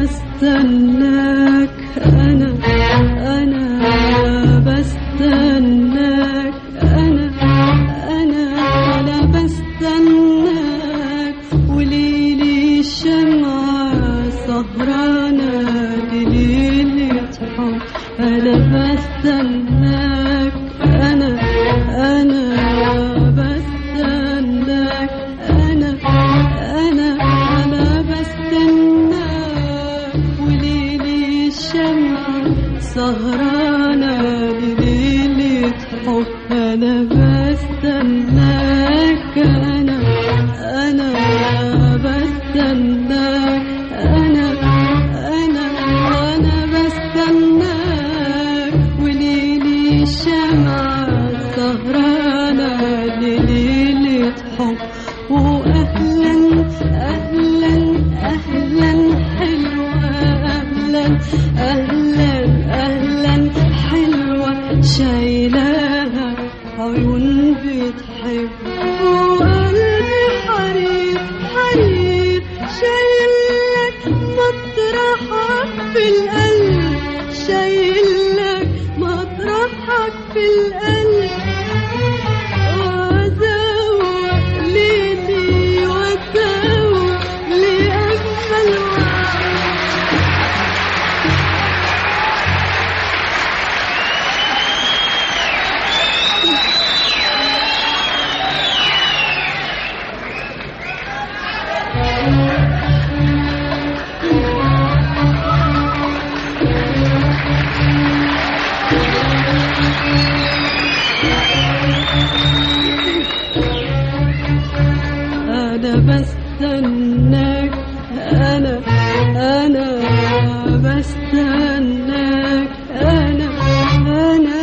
بستناك أنا أنا بستناك أنا أنا أنا بستناك وليلي الشمعة سهرانة لليلة حب أنا بستناك أنا أنا بستناك أنا أنا أنا بستناك وليلي الشمعة سهرانة لليلة حب أنا بستناك أنا أنا بستناك أنا أنا أنا بستناك وليلي الشمعة سهرانة لليلة حب وأهلا أهلا أهلا حلوة أهلا أهلا أهلا حلوة شايلاها عيون بتحب وقلبي حرير حرير شايلك مطرحك في القلب شايلك مطرحك في القلب وأزوق ليلي وأزوق لأجمل وعد أنا بستناك أنا أنا بستناك أنا أنا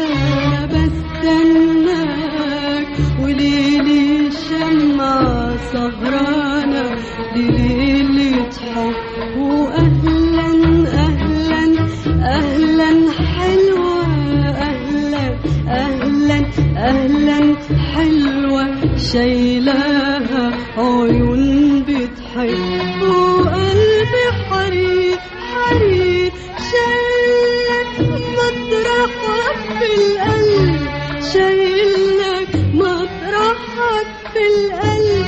بستناك وليلي الشمعة سهرانة لليلة حب وأهلا أهلا أهلا حلوة أهلا أهلا أهلا حلوة شايلاها عيون بتحب وقلبي حرير حرير شايلك مطرحك في القلب شايلك مطرحك في القلب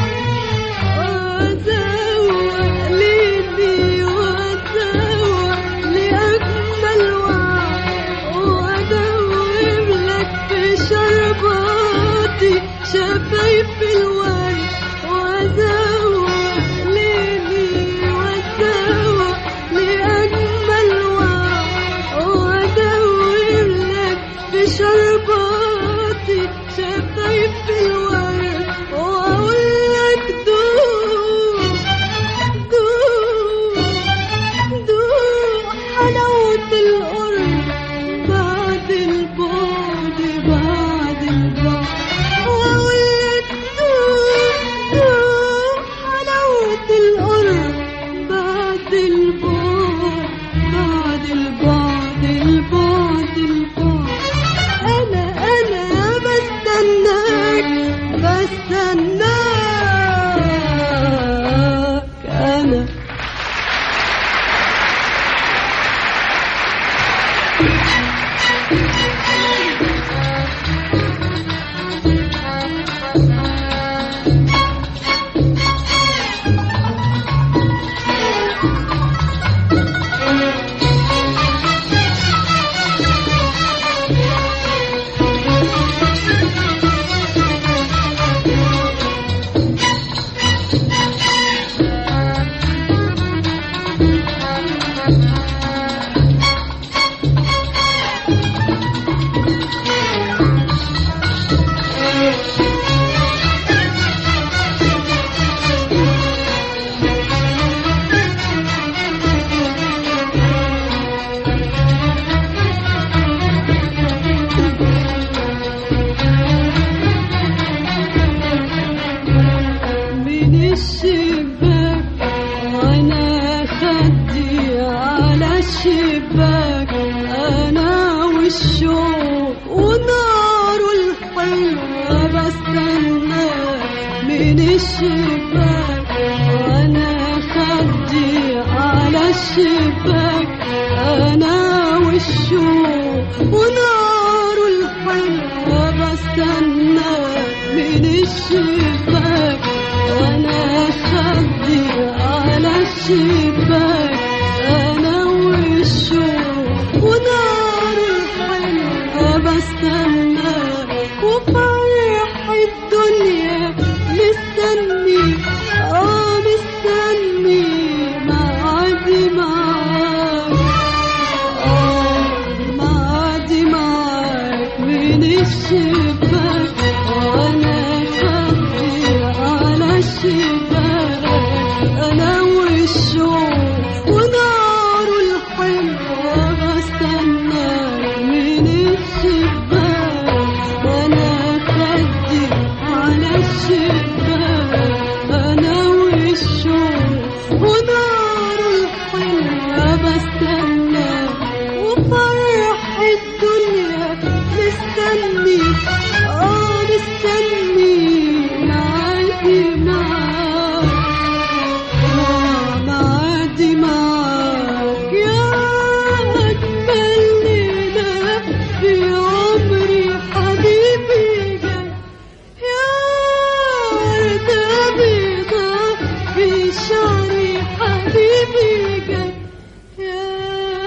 وأزوق ليلي وأزوق لأجمل وعد وأدوب لك في شرباتي شفايف الورد وأزوق ليلي وأزوق لأجمل وعد وأدوب لك في شرباتي شفايف الورد وأقول لك دوب دوب دوب حلاوة القرب بعد البعد بعد البعد وأقول لك دوب دوب حلاوة القرب بعد البعد بعد البعد البعد البعد أنا أنا بستناك بستناك أنا من الشباك وانا خدي على الشباك انا والشوق ونار الحلوة بستنى من الشباك وانا خدي على الشباك أنا والشوق ونار الحلوة بستناك من الشباك أنا خدي على الشباك أنا والشوق ونار الحلوة بستناك وفرح الدنيا مستني اه مستني معادي معاك اه معادي معاك من الشباك وانا خدي على الشباك انا والشوق ونار الحلوة بستناك من الشباك وانا خدي على الشباك انا والشوق ونار الحلوة بستناك وفرح الدنيا مستني اه مستني معادي معاك آه معادي معاك يا أجمل ليلة في عمري حبيبي جاي يا وردة بيضة في شعري حبيبي جاي يا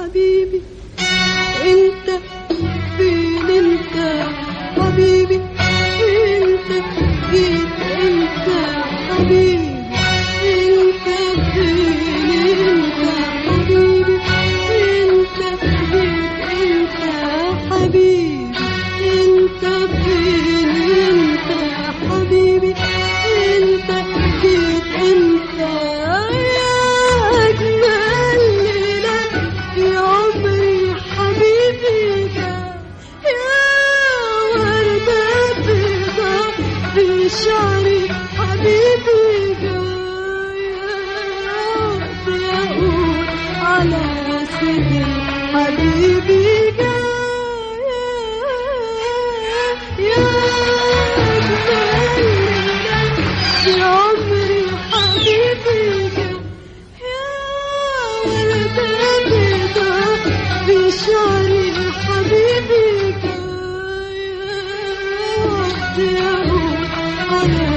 حبيبي انت فين انت حبيبي انت جيت انت حبيبي انت فين انت حبيبي انت جيت انت حبيبي انت فين انت حبيبي انت جيت انت يا اجمل ليله في عمري حبيبي ده يا وردة بيضاء في شعري حبيبي ده يا رب أقول على صدري حبيبي ده يا أجمل في عمري حبيبي ده يا وردة بيضاء في شعري حبيبي يا وقت يا روح على